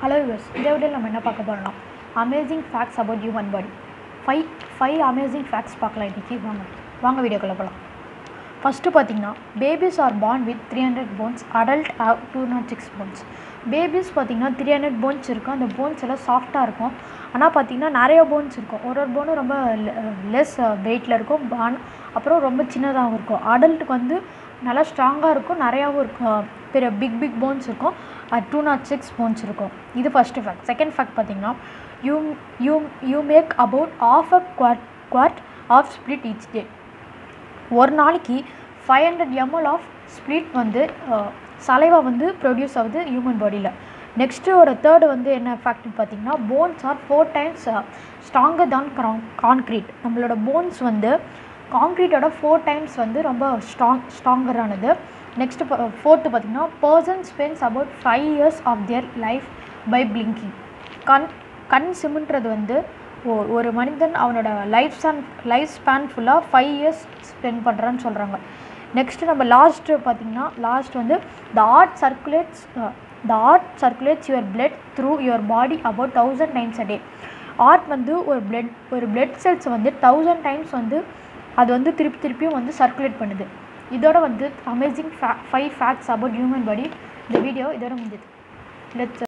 hello viewers இந்த வீடியோவில் நம்ம என்ன பார்க்க போகிறோம்னா amazing facts about human body five five amazing facts பார்க்கலாம் இன்றைக்கி வாங்க வாங்க வீடியோக்குள்ளே போகலாம் ஃபஸ்ட்டு பார்த்தீங்கன்னா babies are born with three hundred bones adult have two nought six bones babies பார்த்தீங்கன்னா த்ரீ ஹண்ட்ரட் போன்ஸ் இருக்கும் அந்த போன்ஸ் எல்லாம் சாஃப்டாக இருக்கும் ஆனால் பார்த்தீங்கன்னா நிறைய போன்ஸ் இருக்கும் ஒரு ஒரு போனும் ரொம்ப லெஸ் வெயிட்டில் இருக்கும் பான் அப்புறம் ரொம்ப சின்னதாகவும் இருக்கும் அடல்ட்டுக்கு வந்து நல்லா ஸ்ட்ராங்காக இருக்கும் நிறையாவும் இருக்கும் பெரிய பிக் பிக் போன்ஸ் இருக்கும் டூ நாட் சிக்ஸ் போன்ஸ் இருக்கும் இது ஃபஸ்ட்டு ஃபேக்ட் செகண்ட் ஃபேக்ட் பார்த்தீங்கன்னா you you you make about half a quart quart of split each day ஒரு நாளைக்கு five hundred ML of split வந்து சலைவா வந்து ப்ரொடியூஸ் ஆகுது human பாடியில் நெக்ஸ்ட்டு ஒரு தேர்டு வந்து என்ன ஃபேக்ட்னு பார்த்தீங்கன்னா bones are four times stronger தான் கான்க்ரீட் நம்மளோட போன்ஸ் வந்து கான்க்ரீட்டோட ஃபோர் டைம்ஸ் வந்து ரொம்ப ஸ்ட்ராங் ஸ்ட்ராங்கரானது நெக்ஸ்ட்டு ஃபோர்த்து பார்த்தீங்கன்னா person spends about five years of their life by blinking கண் கண் சிமின்றது வந்து ஒ- ஒரு மனிதன் அவனோட லைஃப் ஸ்பேன் லைஃப் ஸ்பேன் ஃபுல்லாக ஃபைவ் இயர்ஸ் ஸ்பெண்ட் பண்ணுறான்னு சொல்கிறாங்க நெக்ஸ்ட்டு நம்ம லாஸ்ட்டு பார்த்தீங்கன்னா லாஸ்ட் வந்து the heart circulates the heart circulates your blood through your body about thousand times a day heart வந்து ஒரு பிளட் ஒரு பிளட் செல்ஸ் வந்து தௌசண்ட் டைம்ஸ் வந்து அது வந்து திருப்பி திருப்பியும் வந்து சர்க்குலேட் பண்ணுது இதோட வந்து அமேசிங் ஃபே five facts about human body இந்த வீடியோ இதோட முடிஞ்சது லெட்ஸ்